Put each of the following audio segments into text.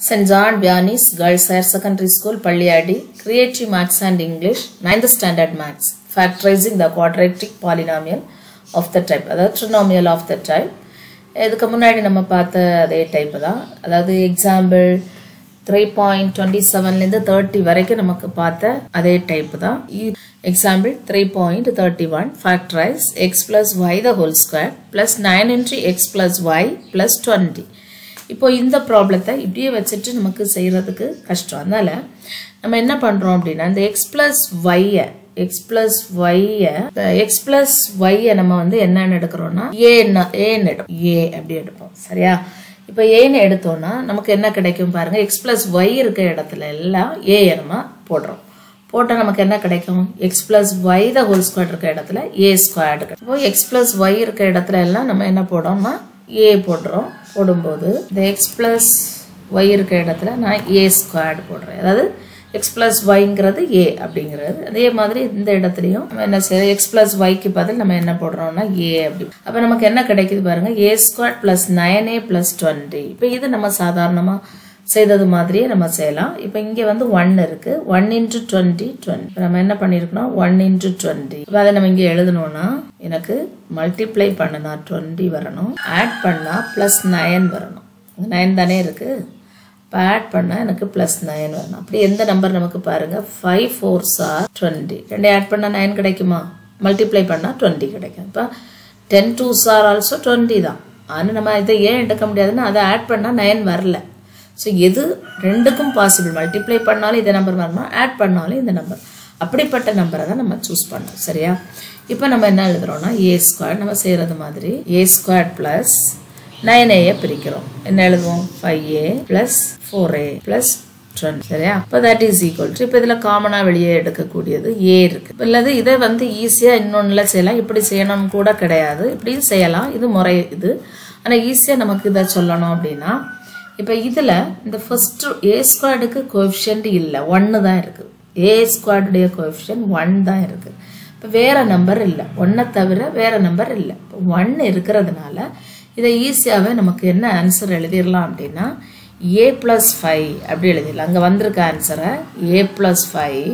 St. John Vianney's Girls Higher Secondary School, Palliadi, Creative Maths and English, 9th Standard Maths, Factorizing the Quadratic Polynomial of the Type, அதாவது Trinomial of the Type. இதுக்கு முன்னாடி நம்ம பார்த்த அதே type தான் அதாவது example three point twenty செவன்லேருந்து thirty வரைக்கும் நமக்கு பார்த்த அதே டைப் தான் example three point thirty one factorise x plus y the whole square plus nine into x plus y plus twenty இப்போ இந்த ப்ராப்ளத்தை இப்படியே வச்சுட்டு நமக்கு செய்கிறதுக்கு கஷ்டம் அதனால நம்ம என்ன பண்ணுறோம் அப்படின்னா இந்த எக்ஸ் பிளஸ் ஒய்யை எக்ஸ் பிளஸ் ஒய்யை எக்ஸ் பிளஸ் ஒய்யை நம்ம வந்து என்னன்னு எடுக்கிறோம்னா ஏன்னு ஏன்னு எடுப்போம் ஏ அப்படி எடுப்போம் சரியா இப்போ ஏன்னு எடுத்தோம்னா நமக்கு என்ன கிடைக்கும் பாருங்க எக்ஸ் பிளஸ் ஒய் இருக்க இடத்துல எல்லாம் ஏ நம்ம போடுறோம் போட்டால் நமக்கு என்ன கிடைக்கும் x plus y the whole square இருக்க இடத்துல ஏ ஸ்கொயர்டு இப்போ எக்ஸ் பிளஸ் ஒய் இருக்க இடத்துல எல்லாம் நம்ம என்ன போடுறோம்னா ஏ போடுறோம் போடும்போது இந்த எக்ஸ் பிளஸ் ஒய் இருக்க இடத்துல நான் ஏ ஸ்கொயர்டு போடுறேன் அதாவது எக்ஸ் பிளஸ் ஒய்ங்கிறது ஏ அப்படிங்கிறது அதே மாதிரி இந்த இடத்துலையும் நம்ம என்ன செய்யறோம் எக்ஸ் பிளஸ் ஒய்க்கு பதில் நம்ம என்ன போடுறோம்னா ஏ அப்படி அப்போ நமக்கு என்ன கிடைக்குது பாருங்க a square plus nine a plus twenty இப்போ இது நம்ம சாதாரணமாக செய்தது மாதிரியே நம்ம செய்யலாம் இப்போ இங்கே வந்து ஒன் இருக்கு ஒன் இன்ட்டு டுவெண்ட்டி டுவெண்ட்டி நம்ம என்ன பண்ணியிருக்கோம் ஒன் இன்ட்டு டுவெண்ட்டி இப்போ அதை நம்ம இங்கே எழுதணும்னா எனக்கு மல்டிப்ளை பண்ணுனா டுவெண்ட்டி வரணும் ஆட் பண்ணால் ப்ளஸ் நயன் வரணும் நைன் தானே இருக்கு இப்போ ஆட் பண்ணால் எனக்கு ப்ளஸ் நைன் வரணும் அப்படி எந்த நம்பர் நமக்கு பாருங்க ஃபைவ் ஃபோர் சார் டுவெண்ட்டி ரெண்டு ஆட் பண்ணால் நைன் கிடைக்குமா மல்டிப்ளை பண்ணால் டுவெண்ட்டி கிடைக்கும் இப்போ ten two sir also twenty தான் ஆனால் நம்ம இதை ஏன் எடுக்க முடியாதுன்னா அதை ஆட் பண்ணால் நைன் வரல ஸோ எது ரெண்டுக்கும் பாசிபிள் மல்டிப்ளை பண்ணாலும் இந்த நம்பர் வரணும் ஆட் பண்ணாலும் இந்த நம்பர் அப்படிப்பட்ட நம்பரை தான் நம்ம சூஸ் பண்ணோம் சரியா இப்போ நம்ம என்ன எழுதுறோம்னா ஏ ஸ்கொயர் நம்ம செய்கிறது மாதிரி ஏ ஸ்கொயர் ப்ளஸ் நைன் ஏயை பிரிக்கிறோம் என்ன எழுதுவோம் five a plus four a plus twenty சரியா இப்போ தட் இஸ் ஈக்குவல் டு இப்போ இதில் காமனாக வெளியே எடுக்கக்கூடியது ஏ இருக்கு இல்லது இதை வந்து ஈஸியாக இன்னொன்றில் செய்யலாம் இப்படி செய்யணும்னு கூட கிடையாது இப்படியும் செய்யலாம் இது முறை இது ஆனால் ஈஸியாக நமக்கு இதை சொல்லணும் அப்படின்னா இப்போ இதில் இந்த ஃபர்ஸ்ட் ஏ ஸ்கொயர்டுக்கு கோஎஃபிஷியன்ட் இல்லை ஒன்று தான் இருக்குது ஏ ஸ்கொயர்டுடைய கோஎஃபிஷியன்ட் ஒன் தான் இருக்குது இப்போ வேற நம்பர் இல்லை ஒன்றை தவிர வேற நம்பர் இல்லை இப்போ ஒன் இருக்கிறதுனால இதை ஈஸியாகவே நமக்கு என்ன ஆன்சர் எழுதிடலாம் அப்படின்னா ஏ ப்ளஸ் ஃபைவ் அப்படி எழுதிடலாம் அங்கே வந்திருக்க ஆன்சரை ஏ ப்ளஸ் ஃபைவ்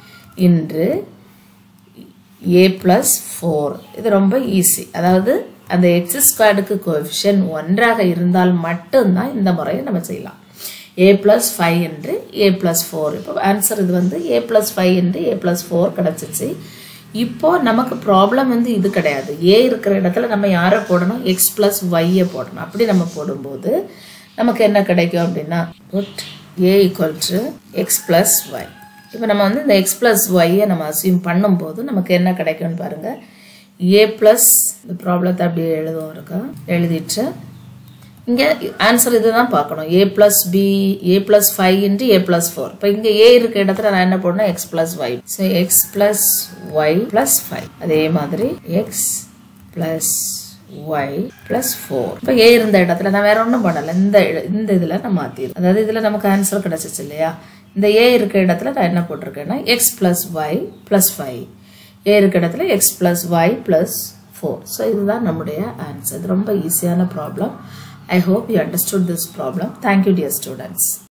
இன்று ஏ ப்ளஸ் ஃபோர் இது ரொம்ப ஈஸி அதாவது அந்த எக்ஸ் ஸ்கொயர்டுக்கு கோஎஃபிஷியன் ஒன்றாக இருந்தால் மட்டும்தான் இந்த முறையை நம்ம செய்யலாம் ஏ ப்ளஸ் ஃபைவ் என்று ஏ ப்ளஸ் ஃபோர் இப்போ ஆன்சர் இது வந்து ஏ ப்ளஸ் ஃபைவ் என்று ஏ ப்ளஸ் ஃபோர் கிடச்சிச்சு இப்போ நமக்கு ப்ராப்ளம் வந்து இது கிடையாது ஏ இருக்கிற இடத்துல நம்ம யாரை போடணும் எக்ஸ் ப்ளஸ் ஒய்யை போடணும் அப்படி நம்ம போடும்போது நமக்கு என்ன கிடைக்கும் அப்படின்னா put a equal to x plus y இப்போ நம்ம வந்து இந்த எக்ஸ் ப்ளஸ் ஒய்யை நம்ம அசியூம் பண்ணும்போது நமக்கு என்ன கிடைக்கும்னு பாருங்கள் ஏ ப்ளஸ் இந்த ப்ராப்ளத்தை அப்படியே எழுதுவோம் இருக்கா எழுதிட்டு இங்கே ஆன்சர் இதுதான் பார்க்கணும் a plus b a plus five into a plus four இப்போ இங்கே ஏ இருக்க இடத்துல நான் என்ன போடணும் x plus y so x plus y plus five அதே மாதிரி x plus y plus four இப்போ ஏ இருந்த இடத்துல நான் வேற ஒன்றும் பண்ணலை இந்த இந்த இதில் நான் மாற்றிடுறேன் அதாவது இதில் நமக்கு ஆன்சர் கிடச்சிச்சு இல்லையா இந்த ஏ இருக்க இடத்துல நான் என்ன போட்டிருக்கேன்னா x plus y plus five a இருக்க இடத்துல x plus y plus four so இதுதான் நம்முடைய ஆன்சர் இது ரொம்ப ஈஸியான problem I hope you understood this problem thank you dear students